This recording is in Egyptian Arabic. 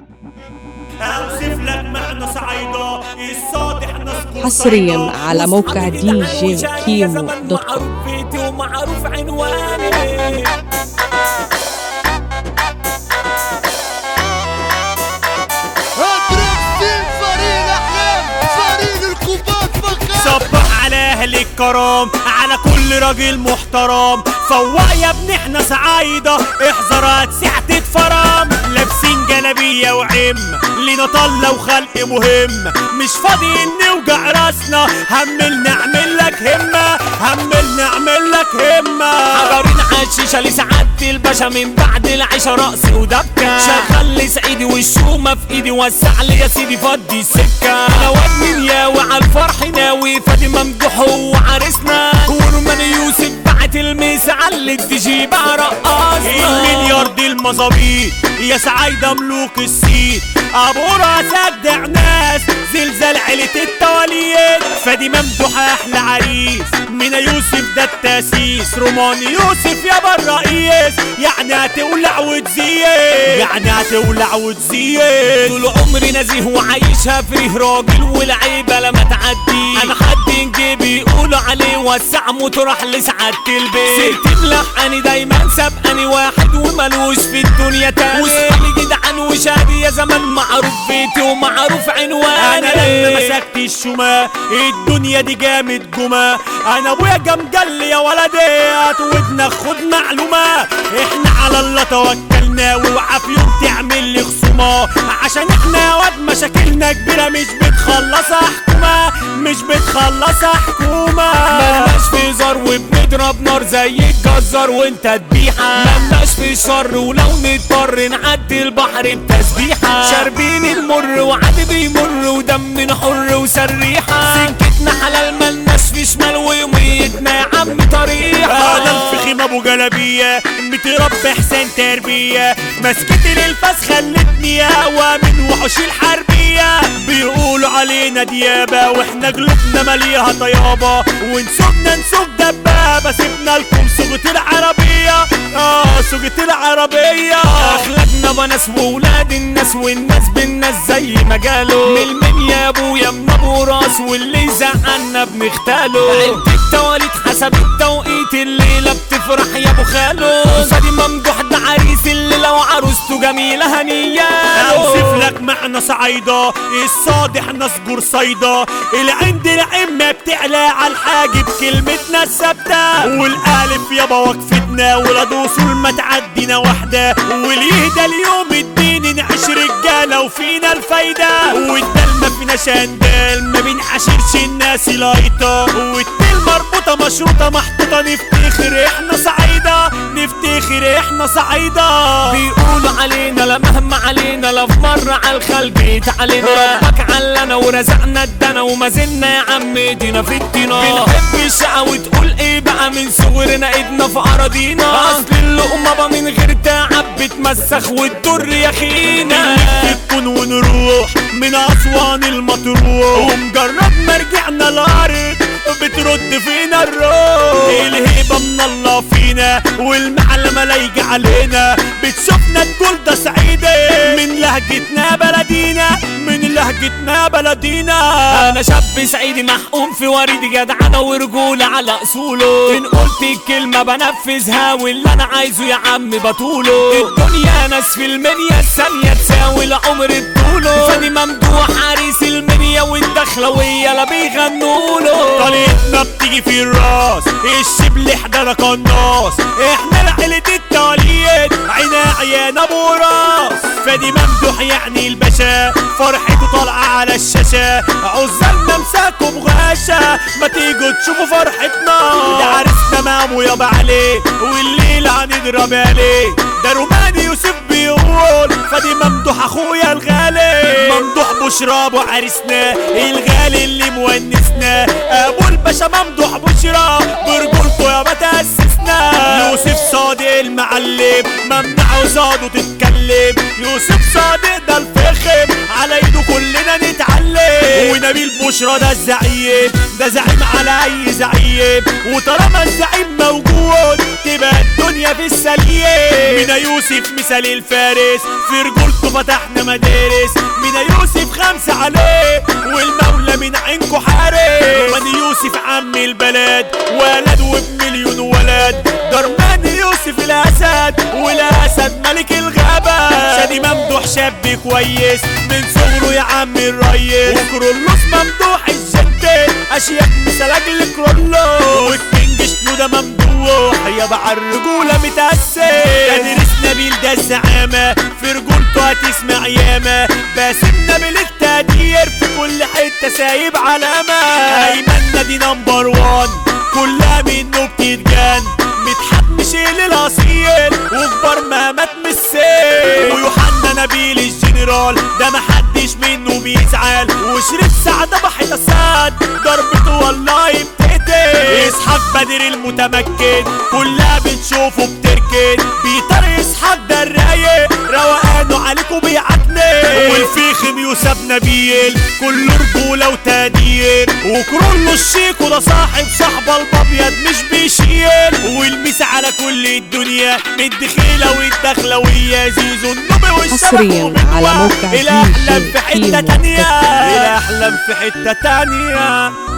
اوصف لك معنى صعيدة الصادح نذكر حصريا صيدا. على موقع دي جي كيمو دوت كوم معروف بيتي ومعروف عنواني اضرب ستيل فريق الاحلام فريق الكوباك فخام صبح على اهل الكرام على كل راجل محترم فوق يا ابني احنا صعايدة احذر هتسيح تتفرم لابسين جلابية وعم لينا طلة وخلق مهم مش فاضي نوجع راسنا همل نعمل لك همة همل نعمل لك همة حجرين عالشيشة لسعادة الباشا من بعد العشاء رقص ودبكة شغل لسعيدي والشومة في ايدي وسع لي يا سيدي فضي السكة انا واد من ياوي على الفرح ناوي فادي ممدوح هو عريسنا كورمان يوسف بعت الميس على الدي بقى رقصنا المليار دي المظابيط يا سعايدة ملوك السيد ابو راس اجدع ناس زلزال عيلة التواليات فادي ممدوح احلى عريس من يوسف ده التاسيس رومان يوسف يابا الرئيس يعني هتولع وتزيد يعني هتولع وتزيد طول عمري نزيه وعايشها فريه راجل والعيبة لما تعدي انا حد نجيبي يقولوا عليه وسع مطرح لسعادة البيت سيرتي ملحقني دايما سابقني واحد وملوش في الدنيا تاني وصحابي جدعان وشادي يا زمان معروف بيتي ومعروف عنواني انا لما مسكت الشما الدنيا دي جامد جما انا ابويا جام قال لي يا ولدي هات ودنك خد معلومه احنا على الله توكلنا واوعى في يوم تعمل لي خصومه عشان احنا يا واد مشاكلنا كبيره مش بتخلصها حكومه مش بتخلصها حكومه ملناش في زار وبنضرب نار زي الجزار وانت تبيحة ملناش في شر ولو نضطر نعدي البحر بتسبيحة شاربين المر وعادي بيمر ودمنا حر وسريحة سكتنا حلال ملناش في شمال ويوميتنا يا عم طريحة انا الفخيم ابو جلابيه متربي حسين تربيه مسكتي للفاس خلتني هوا من وحوش الحربيه بيقولوا علينا ديابه واحنا قلوبنا مليها طيابه ونسوقنا نسوق دبابه سيبنا لكم سوقة العربيه اه سوقة العربيه اخلاقنا بناس وولاد الناس والناس بالناس زي ما قالوا من المن يا ابويا من ابو راس واللي زعلنا بنختاله عد التواليد حسب التوقيت الليله بتفرح يا ابو خالو فادي ممدوح ده عريس اللي لو عروسته جميله هنياله اوصف لك معنى صعيدة الصادح نصجر صيدا العند العمة بتعلى على الحاجب كلمتنا الثابتة والالف يابا وقفتنا ولاد وصول ما تعدينا واحدة واليهدى اليوم الدين نعيش رجالة وفينا الفايدة والدل ما فينا شندال ما بنعاشرش الناس لايطة والتل مربوطة مشروطة محطوطة نفتخر احنا صعيدة نفتخر احنا صعيدة بيقولوا علينا لا مهما علينا لا في مرة على الخلق جيت علينا ربك علنا ورزقنا الدنا وما زلنا يا عم ايدينا في الدينا بنحب الشقة وتقول ايه بقى من صغرنا ايدنا في اراضينا اصل اللقمة بقى من غير تعب بتمسخ وتضر يا خينا تكون ونروح من اسوان المطروح ومجرد ما رجعنا الارض بترد فينا الروح الهيبة من الله فينا والمعلمة لايقة علينا بتشوفنا تقول ده سعيدة من لهجتنا بلدينا من لهجتنا بلدينا انا شاب سعيدي محقوم في وريد جدعنة ورجولة على اصوله ان قلت الكلمة بنفذها واللي انا عايزه يا عم بطوله الدنيا ناس في المنيا الثانية تساوي العمر الطوله فادي ممدوح عريس المنيا والدخلوية لا بيغنوله طريقنا بتيجي في الراس الشبل حدانا قناص احنا لعيلة التواليد عينا عيان ابو راس فادي ممدوح يعني الباشا فرحته طالعة على الشاشة عزلنا مساكوا بغاشة ما تيجوا تشوفوا فرحتنا ده عرسنا مامو يابا عليه والليلة هنضرب عليه ده روماني يوسف بيقول فادي ممدوح اخويا الغالي ممدوح بشرى ابو عريسنا الغالي اللي مونسنا ابو الباشا ممدوح بشرى برجولته يابا تاسسنا يوسف صادق المعلم ممنوع قصاده تتكلم يوسف صادق ده الفخم على ايده كلنا نتعلم ونبيل بشرى ده الزعيم ده زعيم على اي زعيم وطالما الزعيم موجود تبقى الدنيا في السليم مينا يوسف مثال الفارس في رجولته فتحنا مدارس مينا يوسف خمسة عليه والمولى من عينكو حارس من يوسف عم البلد ولد وبمليون ولد درمان يوسف الاسد والاسد ملك الغابة شادي ممدوح شاب كويس من صغره يا عم الريس وكرولوس ممدوح الجد اشياء مثل اجل كرولوس والكينج شنودة ممدوح يابا عالرجولة متأسس ده درس نبيل ده الزعامة في رجولته هتسمع ياما باسم نبيل التقدير في كل حتة سايب علامة ايمن دي نمبر وان كلها منه بتتجن متحب مشيل الاصيل وكبر ما مات مسيل ويوحنا نبيل الجنرال ده محدش منه بيزعل وشريف سعد بحيط السعد ضربته والله بتقتل اسحاق بدر المتمكن كلها بتشوفه بتركن بيطر اسحاق ده الرايق روقانه عليكوا بيعكنن والفيخم يوسف نبيل كله رجوله وتقدير وكرولو الشيك وده صاحب صاحبه الابيض مش بيشيل والميس على كل الدنيا مدخيله والدخلويه زيزو النوبي والشبك حصرياً على موقع الى احلام DJ في حته كيمو تانيه دوت كوم. الى احلام في حته تانيه